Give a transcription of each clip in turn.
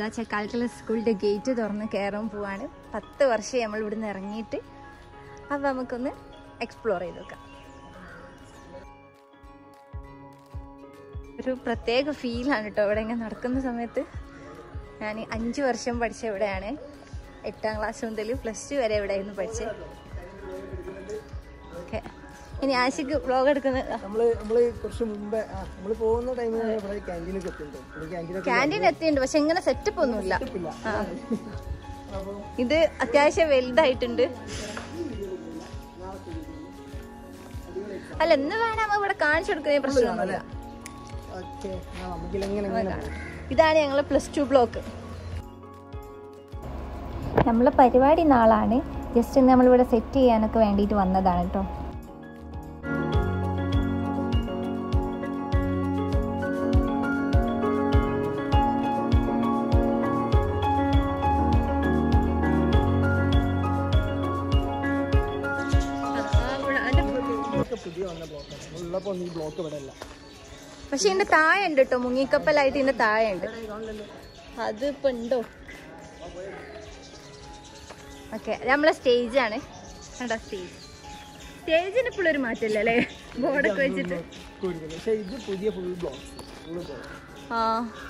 ചെക്കാലക്കല സ്കൂളിൻ്റെ ഗേറ്റ് തുറന്ന് കയറാൻ പോവാണ് പത്ത് വർഷം നമ്മൾ ഇവിടുന്ന് ഇറങ്ങിയിട്ട് അപ്പം നമുക്കൊന്ന് എക്സ്പ്ലോർ ചെയ്ത് നോക്കാം ഒരു പ്രത്യേക ഫീലാണ് കേട്ടോ ഇവിടെ ഇങ്ങനെ നടക്കുന്ന സമയത്ത് ഞാൻ അഞ്ച് വർഷം പഠിച്ച ഇവിടെയാണ് എട്ടാം ക്ലാസ് മുതൽ പ്ലസ് ടു വരെ ഇവിടെയായിരുന്നു പഠിച്ചത് ഓക്കെ ഇനി ആശിക്ക് വ്ളോഗ് എടുക്കുന്ന നമ്മള് നമ്മള് കുറച്ച് മുമ്പേ ആ നമ്മള് പോകുന്ന ടൈമിൽ ഇവിടെ ക്യാൻറ്റീനൊക്കെ എത്തുന്നുണ്ട് ക്യാൻറ്റീനൊക്കെ ക്യാൻറ്റീൻ എത്തിയിട്ടുണ്ട് പക്ഷെ ഇങ്ങനെ സെറ്റപ്പ് ഒന്നുമില്ല ഇല്ല ആ അപ്പൊ ഇത് അത്യാവശ്യം വലുതായിട്ടുണ്ട് അല്ല എന്ന് വേണം നമ്മ ഇവിടെ കാണിച്ചു കൊടുക്കുന്ന പ്രശ്നമൊന്നുമില്ല ഓക്കെ നമുക്കില്ല എങ്ങനെ എങ്ങനെ പോകാം. ഇതാണ് ഞങ്ങൾ പ്ലസ് ടു ബ്ലോക്ക് നമ്മളെ പരിപാടി നാളാണ് ജസ്റ്റ് നമ്മളിവിടെ സെറ്റ് ചെയ്യാനൊക്കെ വേണ്ടിയിട്ട് വന്നതാണ് കേട്ടോ ഇതൊക്കെ പുതിയ വന്ന ബ്ലോക്കാണ് നമ്മളുള്ളപ്പോ ഒന്നും ഈ ബ്ലോക്ക് ഇവിടെ അല്ല പക്ഷെ ഇതിന്റെ താഴെ ഉണ്ട് കേട്ടോ മുങ്ങിക്കപ്പലായിട്ട് ഇതിന്റെ താഴെ ഉണ്ട് അത് ഇപ്പൊ ഉണ്ടോ ഓക്കെ നമ്മളെ സ്റ്റേജ് ആണ് കണ്ടോ സ്റ്റേജ് സ്റ്റേജിന് ഇപ്പോഴും ഒരു മാറ്റമില്ല അല്ലേ ബോർഡൊക്കെ വെച്ചിട്ട് കൂടുതൽ പക്ഷെ ഇത് പുതിയ ഫുൾ ബ്ലോക്ക് ഫുൾ ബ്ലോക്ക് ആ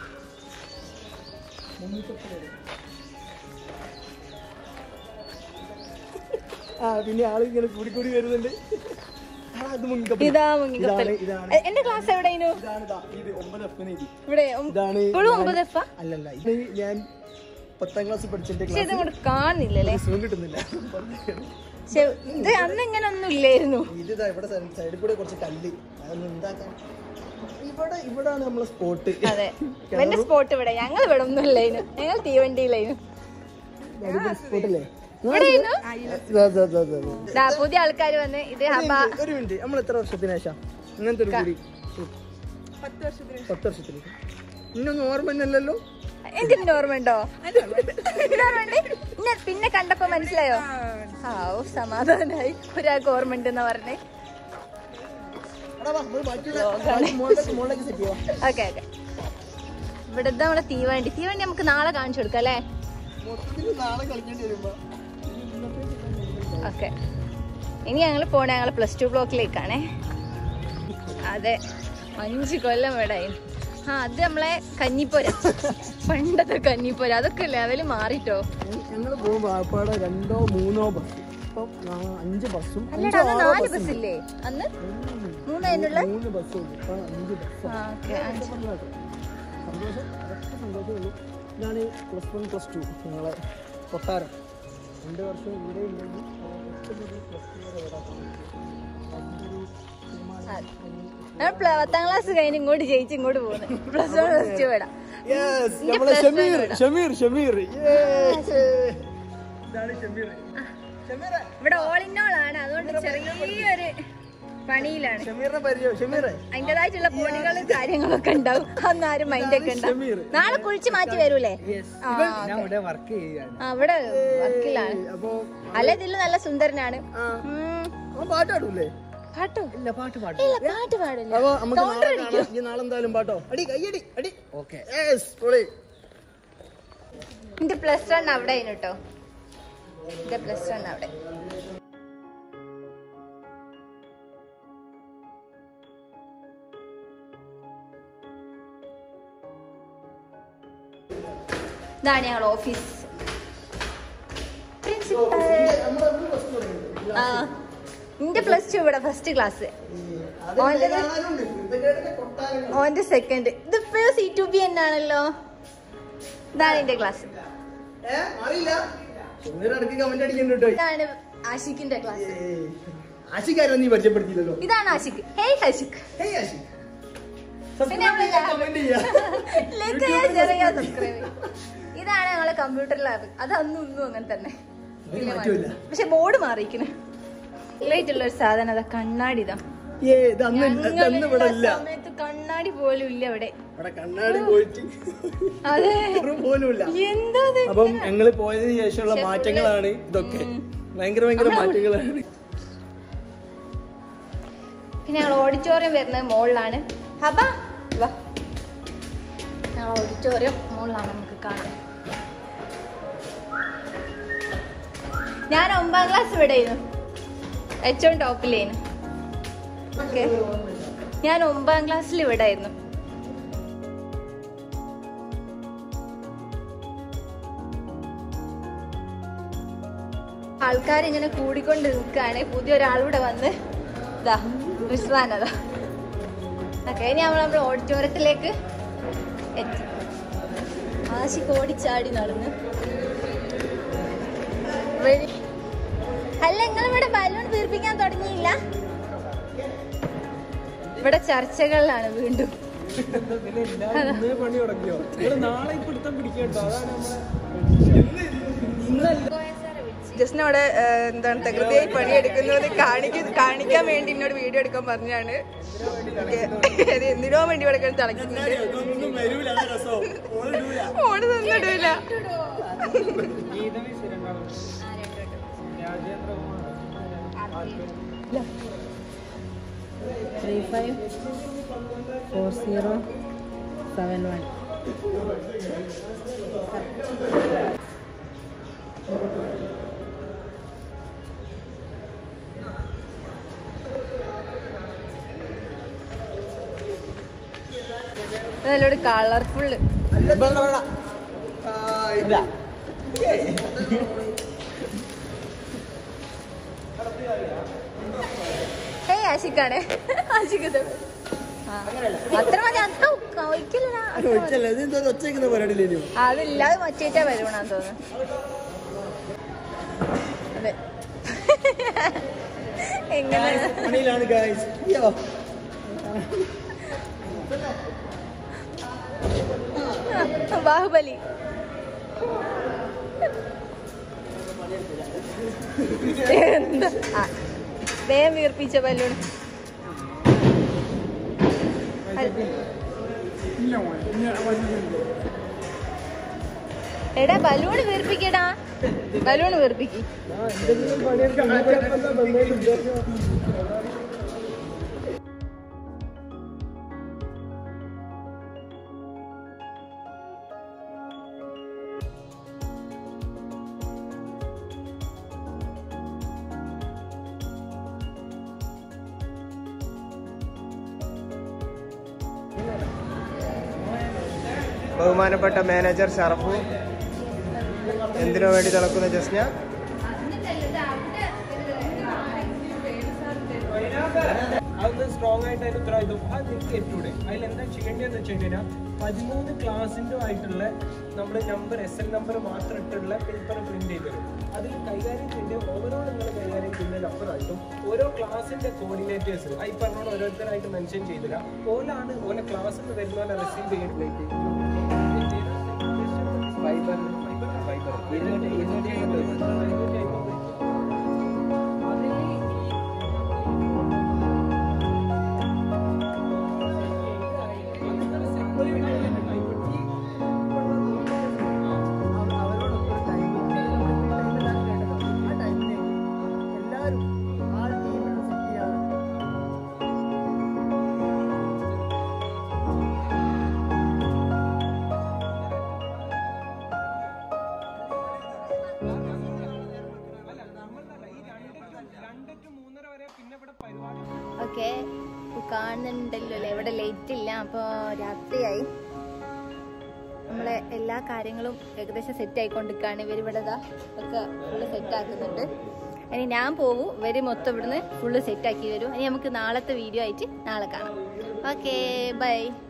ആ പിന്നെ ആള് ഇങ്ങനെ കൂടി കൂടി വരുന്നുണ്ട് ആ, ഇത് മുങ്ങിക്കപ്പൽ. ഇതാ മുങ്ങിക്കപ്പൽ ഇതാണ് ഇതാണ് എ- എന്റെ ക്ലാസ് എവിടെയായിരുന്നു ഇതാണ് ദാ, ഇത് ഒമ്പത് എഫിന് ഇത് ഇവിടെ ഒം- ഇതാണ് ഇപ്പോഴും ഞാൻ- ഒമ്പത് എഫ അല്ലല്ല ഇത് ഞാൻ പത്താം ക്ലാസ് പഠിച്ചതിന്റെ പക്ഷെ ഇത് ക്ലാസ് ഇങ്ങോട്ട് കാണുന്നില്ലല്ലേ സുഖം കിട്ടുന്നില്ല പക്ഷെ ഇത് അന്ന് ഇങ്ങനെ ഒന്നും ഇല്ലായിരുന്നു ഇത് ഇതാ ഇവിടെ സൈഡിൽ കൂടെ കുറച്ച് കല്ല് അതൊന്നും എന്താക്കാൻ ഇവിടെ ഇവിടാണ് നമ്മളെ സ്പോട്ട് അതെ എന്റെ സ്പോട്ട് ഇവിടെ ഞങ്ങൾ ഇവിടെ ഒന്നും ഇല്ലായിരുന്നു ഞങ്ങൾ തീവണ്ടിയിലായിരുന്നു സ്പോട്ടില്ലേ ഇവിടെയായിരുന്നു ഇതാ, ഇതാ, ഇതാ, ഇതാ, ഇതാ. ദാ പുതിയ ആൾക്കാർ വന്ന് ഇത് ഹബ ഒരു മിനിറ്റ് നമ്മൾ എത്ര വർഷത്തിന് ശേഷം ഇങ്ങനത്തെ ഒരു കൂടി പത്ത് വർഷത്തിന് ഇന്നൊന്നും ഓർമ്മ തന്നെയല്ലല്ലോ എന്തിന്റെ ഓർമ്മ ഉണ്ടോ പിന്നെ കണ്ടപ്പോ മനസ്സിലായോ ആ ഓ സമാധാനായി ഒരാൾക്ക് ഓർമ്മ ഉണ്ടെന്ന് പറഞ്ഞേ എടാ വാ, നമ്മള് ബാക്കിയുള്ള ബാക്കി മുകളിലേക്ക് മുകളിലേക്ക് സെറ്റ് ചെയ്യാം ഓക്കെ ഓക്കെ ഇവിടുത്തെ നമ്മുടെ തീവണ്ടി തീവണ്ടി നമുക്ക് നാളെ കാണിച്ചു കൊടുക്കാം അല്ലേ മൊത്തത്തിൽ നാളെ കളിക്കേണ്ടി വരുമ്പോ ഓക്കെ ഇനി ഞങ്ങൾ പോണ ഞങ്ങൾ പ്ലസ് ടു ബ്ലോക്കിലേക്കാണേ അതെ അഞ്ച് കൊല്ലം ഇവിടെ ആയി. ആ അത് നമ്മളെ കഞ്ഞിപ്പോര പണ്ടത്തെ കഞ്ഞിപ്പോര അതൊക്കെ ലെവല് മാറിട്ടോ ഞങ്ങൾ പോകുമ്പോ ആപ്പാടെ രണ്ടോ മൂന്നോ ബസ് ഇപ്പം നാ- അഞ്ച് ബസ്സും അല്ലടാ അഞ്ചോ അന്ന് ആറോ നാല് ബസ്സും ബസ് ഇല്ലേ അന്ന് ഉം. മൂന്നതിനുള്ള മൂന്ന് ബസ്സും ഇപ്പൊ അഞ്ച് ബസ്സും ആ ഓക്കെ സന്തോഷം അതൊക്കെ സന്തോഷമേ ഉള്ളൂ ഇതാണ് പ്ലസ് വൺ പ്ലസ് ടു നിങ്ങളെ കൊട്ടാരം രണ്ട് വർഷം ഇവിടെ ഉണ്ടെങ്കിൽ എട്ട് മുതൽ പ്ലസ് ടു വരെ വരാൻ അതിൻ്റെ ഞാൻ പ്ല- പത്താം ക്ലാസ് കഴിഞ്ഞ് ഇങ്ങോട്ട് ജയിച്ച് ഇങ്ങോട്ട് പോകുന്നു പ്ലസ് വൺ പ്ലസ് ടു വിടാം യെസ് ഇന്റെ നമ്മളെ plus Shameer one Shameer Shameer Yay. ഇതാണ് ഷമീർ ഷമീറെ ഇവിടെ ഓൾ ഇൻ ഓൾ ആണ് അതുകൊണ്ട് ചെറിയൊരു പണിയിലാണ് ഷമീറിനെ പരിചയം ഷമീറെ അതിൻ്റെതായിട്ടുള്ള പൊടികളും കാര്യങ്ങളൊക്കെ ഉണ്ടാവും അന്ന് ആരും മൈൻഡ് ഒക്കെ ഉണ്ടാവും ഷമീർ നാളെ കുളിച്ച് മാറ്റി വരൂലേ ആ ഞാൻ ഇവിടെ വർക്ക് ചെയ്യാണ് ആ, അവിടെ വർക്കിലാണ് അപ്പൊ അല്ല ഇതിൽ നല്ല സുന്ദരനാണ് ആ ഉം. അവൻ പാട്ടാടൂലേ പാട്ടോ ഇല്ല പാട്ട് പാടും ഇല്ല പാട്ട് പാടില്ല അപ്പൊ നമുക്ക് നാളെ കാണാം ഈ നാളെ എന്തായാലും പാട്ടോ അടി കയ്യടി അടി ഓക്കെ എന്റെ പ്ലസ് വൺ അവിടെ ആയിരുന്നു കേട്ടോ എന്റെ പ്ലസ് വൺ അവിടെ ഇതാണ് ഞങ്ങൾ ഓഫീസ് പ്രിൻസിപ്പൽ ആ എന്റെ പ്ലസ് ടു ഇവിടെ ഫസ്റ്റ് ക്ലാസ് ഓന്റെ സെക്കൻഡ് ഇതിപ്പോ സി ടു ബി എന്നാണല്ലോ ഇതാണ് എന്റെ ക്ലാസ് അറിയില്ല ഇടയ്ക്ക് കമന്റ് അടിക്കണ്ട കേട്ടോ ഇതാണ് ആഷിഖിന്റെ ക്ലാസ് ആശിക്കാരോ നീ പരിചയപ്പെടുത്തിയില്ലല്ലോ ഇതാണ് ആഷിഖ് ഹേയ് ആഷിഖ് ഹേയ് ആശിക് പിന്നെ നമ്മള് കമന്റ് ചെയ്യാ Like ചെയ്യാൻ ചെറിയ subscribe ചെയ്യ്. ഇതാണ് ഞങ്ങളെ കമ്പ്യൂട്ടർ ലാബ് അത് അന്നും ഇന്നും അങ്ങനെ തന്നെ ഒരു മാറ്റമില്ല പക്ഷെ ബോർഡ് മാറിയിരിക്കണേ ഇല്ലായിട്ടുള്ള ഒരു സാധനം അതാ കണ്ണാടി ഇതാ ഏ ഇത് അന്ന് ഇല്ല, ഇത് അന്ന് ഇവിടെ ഇല്ല സമയത്ത് കണ്ണാടി പോലും ഇല്ല ഇവിടെ ഇവിടെ കണ്ണാടി പോയിട്ട് അതെ ഒരു പോലും ഇല്ല എന്താ ഇത്? അപ്പം ഞങ്ങള് പോയതിനു ശേഷമുള്ള മാറ്റങ്ങളാണ് ഇതൊക്കെ ഭയങ്കര ഭയങ്കര മാറ്റങ്ങളാണ് പിന്നെ ഞങ്ങൾ ഓഡിറ്റോറിയം വരുന്നത് മുകളിലാണ് ഹബ വാ ഞങ്ങൾ ഓഡിറ്റോറിയം മുകളിലാണ് നമുക്ക് കാണാൻ ഞാൻ ഒമ്പതാം ക്ലാസ് ഇവിടെ ആയിരുന്നു ഏറ്റവും ടോപ്പിലേനു ഓക്കെ ഞാൻ ഒമ്പതാം ക്ലാസ്സിൽ ഇവിടെ ആയിരുന്നു ആൾക്കാർ ഇങ്ങനെ കൂടിക്കൊണ്ട് നിൽക്കുകയാണ് പുതിയ ഒരാളിവിടെ വന്ന് ഇതാ റിസ്വാനതാ ഓക്കെ ഇനി നമ്മൾ നമ്മുടെ ഓഡിറ്റോറിയത്തിലേക്ക് എത്തി ആശിക്ക് ഓടിച്ചാടി നടന്ന് വരി- അല്ല നിങ്ങൾ ഇവിടെ ബലൂൺ വീർപ്പിക്കാൻ തുടങ്ങിയില്ല ഇവിടെ ചർച്ചകളിലാണ് വീണ്ടും പിന്നെ എല്ലാവരും ഇന്നേ പണി തുടങ്ങിയോ ഇവിടെ നാളെ ഈ പിടുത്തം പിടിക്കട്ടോ അതാണ് നമ്മളെ ഇന്നല്ല ജസ്റ്റിനോട് എന്താണ് തകൃതിയായി പണിയെടുക്കുന്നത് കാണിക്ക കാണിക്കാൻ വേണ്ടി എന്നോട് വീഡിയോ എടുക്കാൻ പറഞ്ഞാണ് അത് എന്തിനോ വേണ്ടി ഇവിടെ കിടന്ന് തിളക്കുന്നുണ്ട് ഓട് തന്നിടൂല three five four zero seven one നല്ലോട് കളർഫുള്ള് ഏയ് ആശിക്കാണ് ആശിക്ക് ഇത്. ആ. അത്ര മതി അത്ര ഒഴിക്കില്ല ഒച്ചയ്ക്കുന്ന പരിപാടിയില്ലേനു അതില്ലാതെ മറ്റേറ്റാ വരുവണെന്ന് തോന്നുന്നു അതെ എങ്ങനെ പണിയിലാണ് ഗായ്സ് അയ്യോ ബാഹുബലി എന്താ ആ, വേഗം വീർപ്പിച്ച ബലൂൺ എടാ ബലൂൺ വീർപ്പിക്കടാ ബലൂൺ വീർപ്പിക്ക് എന്തെങ്കിലും പണിയെടുക്കാൻ നന്നായിട്ട് ഉദ്ദേശം ബഹുമാനപ്പെട്ട മാനേജർ ഷറഫു എന്തിനു വേണ്ടി തിളക്കുന്ന ജസ്ന അതൊന്ന് സ്ട്രോങ് ആയിട്ട് അതിന് ഉത്തരവാദിത്വം അത് നിങ്ങൾക്ക് ഏറ്റൂടെ അതിൽ എന്താ ചെയ്യേണ്ടതെന്ന് വെച്ച് കഴിഞ്ഞാൽ പതിമൂന്ന് ക്ലാസിൻ്റെ ആയിട്ടുള്ള നമ്മൾ നമ്പർ എസ് എൽ നമ്പർ മാത്രം ഇട്ടുള്ള പേപ്പർ പ്രിന്റ് ചെയ്ത് തരും അതിൽ കൈകാര്യം ചെയ്യേണ്ട ഓവറോൾ നിങ്ങൾ കൈകാര്യം ചെയ്യുന്ന നമ്പറായിട്ടും ഓരോ ക്ലാസിന്റെ കോർഡിനേറ്റേഴ്സ് ഈ പറഞ്ഞോട് ഓരോരുത്തരായിട്ട് മെൻഷൻ ചെയ്തില്ല ഓലാണ് ഓലെ ക്ലാസ്സിൽ നിന്ന് വരുന്നവരെ റിസീവ് ചെയ്യുന്നത് എല്ലാവരും ആ ടീമിനും സെറ്റ് ചെയ്യാൻ ഓക്കെ കാണുന്നുണ്ടല്ലോ അല്ലേ ഇവിടെ ലൈറ്റ് ഇല്ല അപ്പോൾ രാത്രിയായി നമ്മളെ എല്ലാ കാര്യങ്ങളും ഏകദേശം സെറ്റ് ആയിക്കൊണ്ടിരിക്കുകയാണ് ഇവർ ഇവിടെ ഇതാ ഒക്കെ ഫുള്ള് സെറ്റ് ആക്കുന്നുണ്ട് ഇനി ഞാൻ പോവും ഇവർ മൊത്തം ഇവിടുന്ന് ഫുള്ള് സെറ്റ് ആക്കി വരും ഇനി നമുക്ക് നാളത്തെ വീഡിയോ ആയിട്ട് നാളെ കാണാം ഓക്കെ ബൈ